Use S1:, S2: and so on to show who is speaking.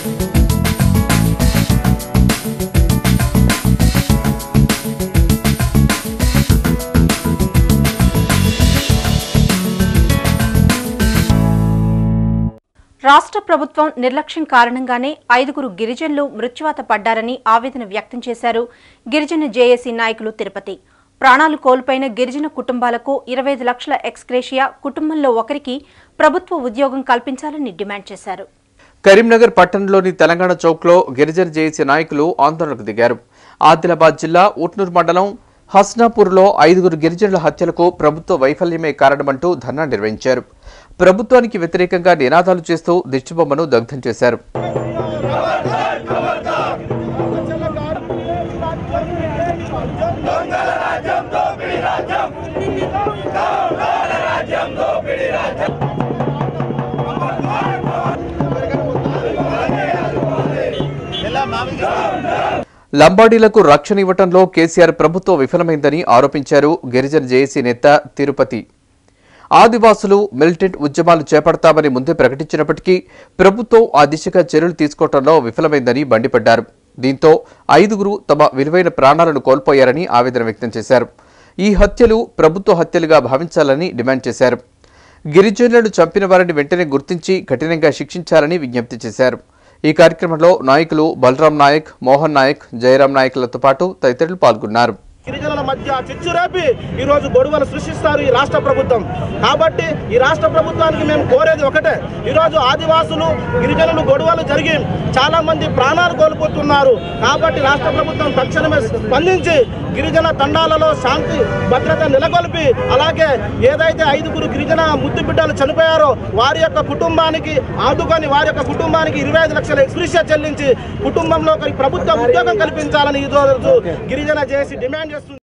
S1: రాష్ట్ర ప్రభుత్వం నిర్లక్ష్యం కారణంగానే ఐదుగురు గిరిజనులు మృత్యువాత పడ్డారని ఆవేదన వ్యక్తం చేశారు గిరిజన జేఏసీ నాయకులు తిరుపతి ప్రాణాలు కోల్పోయిన గిరిజన కుటుంబాలకు ఇరవై ఐదు లక్షల ఎక్స్గ్రేషియా కుటుంబంలో ఒకరికి ప్రభుత్వ ఉద్యోగం కల్పించాలని డిమాండ్ చేశారు
S2: కరీంనగర్ పట్టణంలోని తెలంగాణ చౌక్లో గిరిజన జేఏసీ నాయకులు ఆందోళనకు దిగారు ఆదిలాబాద్ జిల్లా ఉట్నూరు మండలం హస్నాపూర్లో ఐదుగురు గిరిజనుల హత్యలకు ప్రభుత్వ వైఫల్యమే కారణమంటూ ధర్నా నిర్వహించారు ప్రభుత్వానికి వ్యతిరేకంగా నినాదాలు చేస్తూ దిష్టిబొమ్మను దగ్ధం చేశారు లంబాడీలకు రక్షణ ఇవ్వటంలో కేసీఆర్ ప్రభుత్వం విఫలమైందని ఆరోపించారు గిరిజన జేఏసీ నేత తిరుపతి ఆదివాసులు మిలిటెంట్ ఉద్యమాలు చేపడతామని ముందే ప్రకటించినప్పటికీ ప్రభుత్వం ఆ దిశగా చర్యలు తీసుకోవడంలో విఫలమైందని మండిపడ్డారు దీంతో ఐదుగురు తమ విలువైన ప్రాణాలను కోల్పోయారని ఆవేదన వ్యక్తం చేశారు ఈ హత్యలు ప్రభుత్వ హత్యలుగా భావించాలని డిమాండ్ చేశారు గిరిజనులను చంపిన వారిని వెంటనే గుర్తించి కఠినంగా శిక్షించాలని విజ్ఞప్తి చేశారు ఈ కార్యక్రమంలో నాయకులు బలరాం నాయక్ మోహన్ నాయక్ జయరాం నాయకులతో పాటు తదితరులు పాల్గొన్నారు
S3: గిరిజనుల మధ్య చిచ్చు రేపి ఈ రోజు గొడవలు సృష్టిస్తారు ఈ రాష్ట్ర ప్రభుత్వం కాబట్టి ఈ రాష్ట్ర ప్రభుత్వానికి మేము కోరేది ఒకటే ఈ రోజు ఆదివాసులు గిరిజనులు గొడవలు జరిగి చాలా మంది ప్రాణాలు కోల్పోతున్నారు కాబట్టి రాష్ట్ర ప్రభుత్వం తక్షణమే స్పందించి గిరిజన తండాలలో శాంతి భద్రత నెలకొల్పి అలాగే ఏదైతే ఐదుగురు గిరిజన ముద్దు బిడ్డలు చనిపోయారో వారి యొక్క కుటుంబానికి ఆదుకొని వారి యొక్క కుటుంబానికి ఇరవై ఐదు లక్షల ఎక్స్ప్రెషియా చెల్లించి కుటుంబంలో ఒక ప్రభుత్వ ఉద్యోగం కల్పించాలని ఈ రోజు గిరిజన చేసి డిమాండ్ చేస్తుంది